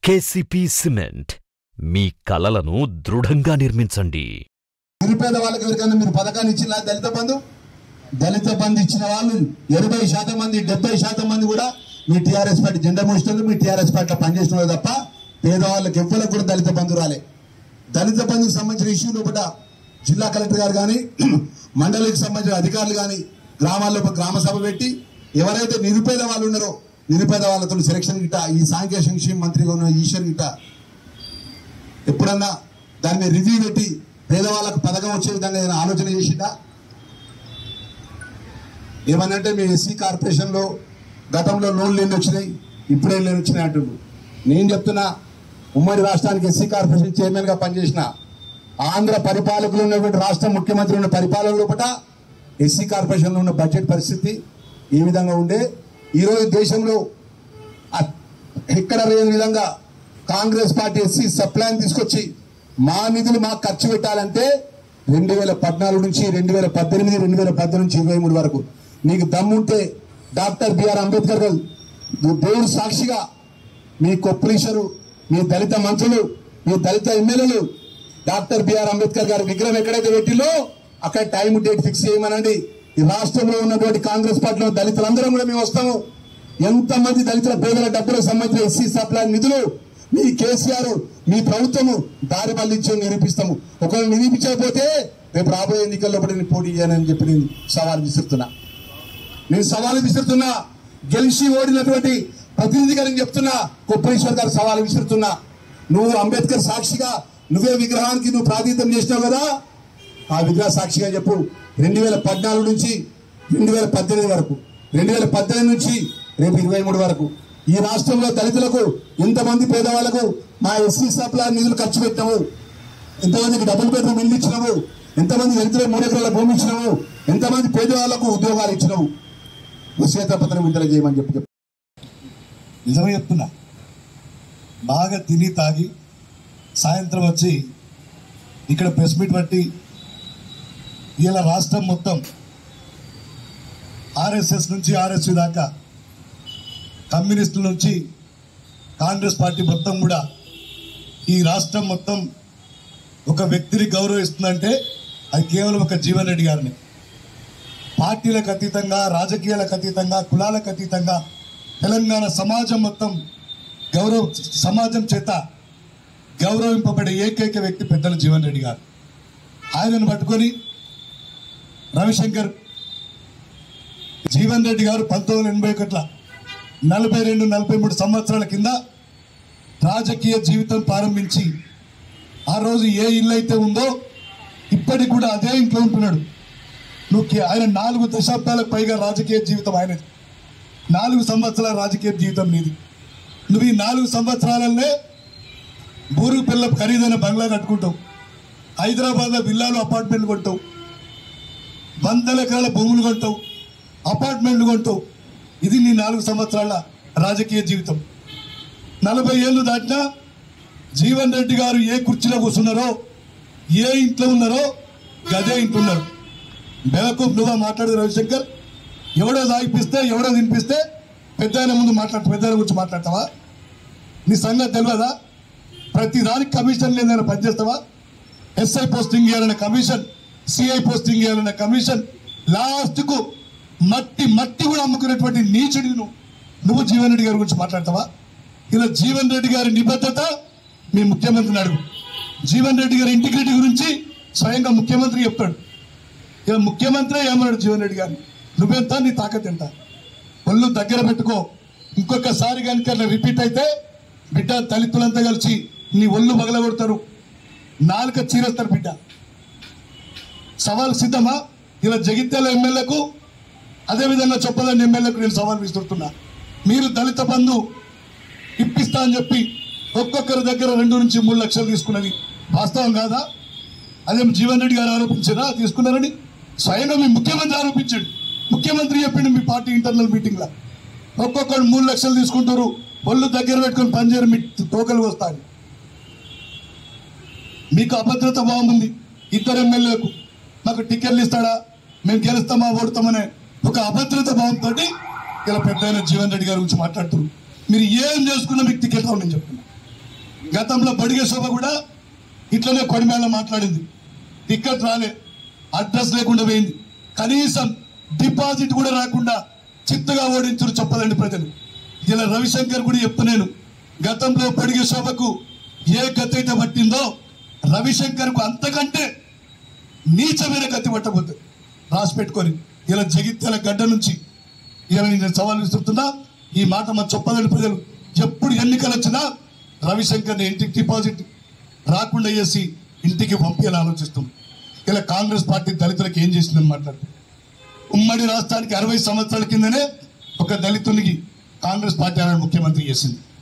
KCP cement మీ కలలను దృఢంగా నిర్మించండి నిరుపేద వాళ్ళకి ఎవరికైనా మీరు పథకాన్ని ఇచ్చిన దళిత బంధు దళిత బంధు ఇచ్చిన వాళ్ళు ఎనభై శాతం మంది డెబ్బై శాతం మంది కూడా మీ టీఆర్ఎస్ పార్టీ జెండా మోస్తుంది మీ టీఆర్ఎస్ పార్టీలో పనిచేసిన వాళ్ళు తప్ప పేదవాళ్ళకి ఎవ్వరికి కూడా దళిత బంధు రాలే దళిత బంధుకు సంబంధించిన ఇష్యూ లోపల జిల్లా కలెక్టర్ గారు కానీ మండలికి సంబంధించిన అధికారులు కానీ గ్రామాల్లో ఒక గ్రామ సభ పెట్టి ఎవరైతే నిరుపేద వాళ్ళు ఉన్నారో నిరుపేద వాళ్ళతో సెలక్షన్ గిట్ట ఈ సాంఖ్య సంక్షేమ మంత్రిగా ఉన్న ఈశ్వర్ గిట్ట ఎప్పుడన్నా దాన్ని రివ్యూ పెట్టి పేదవాళ్ళకు పథకం వచ్చే విధంగా ఏదైనా ఆలోచన చేసిందా ఏమనంటే మీ ఎస్సీ కార్పొరేషన్లో గతంలో లోన్లు ఎన్ని వచ్చినాయి ఇప్పుడే ఎన్ని వచ్చినాయి అంటుండ్రు నేను చెప్తున్నా ఉమ్మడి రాష్ట్రానికి ఎస్సీ కార్పొరేషన్ చైర్మన్గా పనిచేసిన ఆంధ్ర పరిపాలకులు ఉన్నటువంటి రాష్ట్ర ముఖ్యమంత్రి ఉన్న పరిపాలన లోపల ఎస్సీ కార్పొరేషన్లో ఉన్న బడ్జెట్ పరిస్థితి ఈ విధంగా ఉండే ఈరోజు దేశంలో అ- ఎక్కడ లేని విధంగా కాంగ్రెస్ పార్టీ ఎస్సీ సప్లైని తీసుకొచ్చి మా నిధులు మాకు ఖర్చు పెట్టాలంటే రెండు వేల పద్నాలుగు నుంచి రెండు వేల పద్దెనిమిది రెండు వేల పద్దెనిమిది నుంచి ఇరవై మూడు వరకు నీకు దమ్ముంటే డాక్టర్ బిఆర్ అంబేద్కర్ గారు దేవుడు సాక్షిగా మీ కొప్పలీశ్వరు మీ దళిత మంత్రులు మీ దళిత ఎమ్మెల్యేలు డాక్టర్ బిఆర్ అంబేద్కర్ గారి విగ్రహం ఎక్కడైతే పెట్టిలో అక్కడ టైం డేట్ ఫిక్స్ చేయమనండి ఈ రాష్ట్రంలో ఉన్నటువంటి కాంగ్రెస్ పార్టీలో దళితులందరం కూడా మేము వస్తాము ఎంతమంది దళితుల పేదల డబ్బులకు సంబంధించిన ఎస్సీ సప్లై నిధులు మీ కేసీఆర్ మీ ప్రభుత్వము దారి మళ్ళించి నిరూపిస్తాము ఒకవేళ నిరూపించకపోతే రేపు రాబోయే ఎన్నికల్లో కూడా నేను పోటీ చేయనని చెప్పి నేను సవాల్ విసురుతున్నా నేను సవాలు విసురుతున్నా గెలిచి ఓడినటువంటి ప్రతినిధిగా నేను చెప్తున్నా కొప్పేశ్వర్ గారు సవాలు విసురుతున్నా నువ్వు అంబేద్కర్ సాక్షిగా నువ్వే విగ్రహానికి నువ్వు ప్రాతినిధ్యం చేసినావు కదా ఆ విగ్రహ సాక్షిగా చెప్పు రెండు వేల పద్నాలుగు నుంచి రెండు వేల పద్దెనిమిది వరకు రెండు వేల పద్దెనిమిది నుంచి రేపు ఇరవై మూడు వరకు ఈ రాష్ట్రంలో దళితులకు ఎంతమంది పేదవాళ్లకు మా ఎస్సీ సప్లా నిధులు ఖర్చు పెట్టాము ఎంతమందికి డబుల్ బెడ్రూమ్ ఇల్లు ఇచ్చినాము ఎంతమంది దళితులకు మూడు ఎకరాల భూమి ఇచ్చినాము ఎంతమంది పేదవాళ్లకు ఉద్యోగాలు ఇచ్చినాము శ్వేతపత్రం విడుదల చేయమని చెప్పి చెప్పు. నిజమే చెప్తున్నా బాగా తిని తాగి సాయంత్రం వచ్చి ఇక్కడ ప్రెస్ మీట్ బట్టి ఇలా రాష్ట్రం మొత్తం ఆర్ఎస్ఎస్ నుంచి ఆర్ఎస్యు దాకా కమ్యూనిస్టుల నుంచి కాంగ్రెస్ పార్టీ మొత్తం కూడా ఈ రాష్ట్రం మొత్తం ఒక వ్యక్తిని గౌరవిస్తుందంటే అది కేవలం ఒక జీవన్ రెడ్డి గారిని పార్టీలకు అతీతంగా రాజకీయాలకు అతీతంగా కులాలకు అతీతంగా తెలంగాణ సమాజం మొత్తం గౌరవ సమాజం చేత గౌరవింపబడే ఏకైక వ్యక్తి పెద్దల జీవన్ రెడ్డి గారు ఆయనను పట్టుకొని రవిశంకర్ జీవన్ రెడ్డి గారు పంతొమ్మిది వందల ఎనభై ఒకట్ల నలభై రెండు నలభై మూడు సంవత్సరాల కింద రాజకీయ జీవితం ప్రారంభించి ఆ రోజు ఏ ఇల్లు అయితే ఉందో ఇప్పటికి కూడా అదే ఇంట్లో ఉంటున్నాడు నువ్వు కే- ఆయన నాలుగు దశాబ్దాలకు పైగా రాజకీయ జీవితం ఆయనది నాలుగు సంవత్సరాల రాజకీయ జీవితం నీది నువ్వు ఈ నాలుగు సంవత్సరాలనే బూరు పిల్ల ఖరీదైన బంగ్లా కట్టుకుంటావు హైదరాబాద్లో విల్లాలు అపార్ట్మెంట్లు కొంటావు వందల ఎకరాల భూములు కొంటావు అపార్ట్మెంట్లు కొంటావు ఇది నీ నాలుగు సంవత్సరాల రాజకీయ జీవితం నలభై ఏళ్ళు దాటినా జీవన్ రెడ్డి గారు ఏ కుర్చీలో కూర్చున్నారో ఏ ఇంట్లో ఉన్నారో గదే ఇంట్లో ఉన్నారు బెవకూప్ నువ్వా మాట్లాడదు రవిశంకర్ ఎవడో తాగిపిస్తే ఎవడో తినిపిస్తే పెద్ద ఆయన ముందు మాట్లాడు పెద్ద ఆయన గురించి మాట్లాడతావా నీ సంగతి తెలియదా ప్రతి దానికి కమిషన్ లేదని పనిచేస్తావా ఎస్ఐ పోస్టింగ్ ఇవ్వాలన్న కమిషన్ సిఐ పోస్టింగ్ ఇవ్వాలన్న కమిషన్ లాస్ట్కు మట్టి మట్టి కూడా అమ్ముకునేటువంటి నీచుడి నువ్వు నువ్వు జీవన్ రెడ్డి గారి గురించి మాట్లాడతావా ఇలా జీవన్ రెడ్డి గారి నిబద్ధత మీ ముఖ్యమంత్రిని అడుగు జీవన్ రెడ్డి గారి ఇంటిగ్రిటీ గురించి స్వయంగా ముఖ్యమంత్రి చెప్తాడు ఇలా ముఖ్యమంత్రి ఏమన్నాడు జీవన్ రెడ్డి గారిని నువ్వెంత నీ తాకత్ ఎంత ఒళ్ళు దగ్గర పెట్టుకో ఇంకొకసారి కనుక రిపీట్ అయితే బిడ్డ దళితులంతా కలిసి నీ ఒళ్ళు పగలగొడతారు నాలుక చీరేస్తారు బిడ్డ సవాల్ సిద్ధమా ఇలా జగిత్యాల ఎమ్మెల్యేకు అదేవిధంగా చొప్పదండి ఎమ్మెల్యేకు నేను సవాల్ విసురుతున్నా మీరు దళిత బంధు ఇప్పిస్తా అని చెప్పి ఒక్కొక్కరి దగ్గర రెండు నుంచి మూడు లక్షలు తీసుకున్నది వాస్తవం కాదా అదే జీవన్ రెడ్డి గారు ఆరోపించారా తీసుకున్నారని స్వయంగా మీ ముఖ్యమంత్రి ఆరోపించాడు ముఖ్యమంత్రి చెప్పిండు మీ పార్టీ ఇంటర్నల్ మీటింగ్ లో ఒక్కొక్కరు మూడు లక్షలు తీసుకుంటారు ఒళ్ళు దగ్గర పెట్టుకొని పనిచేయరు మీ టోకలు వస్తాయి మీకు అభద్రత బాగుంది ఇద్దరు ఎమ్మెల్యేలకు మాకు టికెట్లు ఇస్తాడా మేము గెలుస్తామా ఓడతామనే ఒక అభద్రత భావంతో ఇలా పెద్ద ఆయన జీవన్ రెడ్డి గారి గురించి మాట్లాడుతున్నారు మీరు ఏం చేసుకున్నా మీకు టికెట్ రావు నేను చెప్తున్నా గతంలో బడిగే శోభ కూడా ఇట్లనే కొడిమేళ మాట్లాడింది టికెట్ రాలే అడ్రస్ లేకుండా పోయింది కనీసం డిపాజిట్ కూడా రాకుండా చిత్తగా ఓడించురు చెప్పదండి ప్రజలు ఇలా రవిశంకర్ కూడా చెప్తున్నాను గతంలో బడిగే శోభకు ఏ గతి అయితే పట్టిందో రవిశంకర్కు అంతకంటే నీచమైన గతి పట్టబోతుంది రాసి పెట్టుకొని ఇలా జగిత్యాల గడ్డ నుంచి ఇలా నేను సవాల్ విసురుతున్నా ఈ మాట మా చొప్పదండి ప్రజలు ఎప్పుడు ఎన్నికలు వచ్చినా రవిశంకర్ని ఇంటికి డిపాజిట్ రాకుండా చేసి ఇంటికి పంపించాలని ఆలోచిస్తున్నాం ఇలా కాంగ్రెస్ పార్టీ దళితులకు ఏం చేసిందని మాట్లాడుతుంది ఉమ్మడి రాష్ట్రానికి అరవై సంవత్సరాల కిందనే ఒక దళితునికి కాంగ్రెస్ పార్టీ ఆనాడు ముఖ్యమంత్రి చేసింది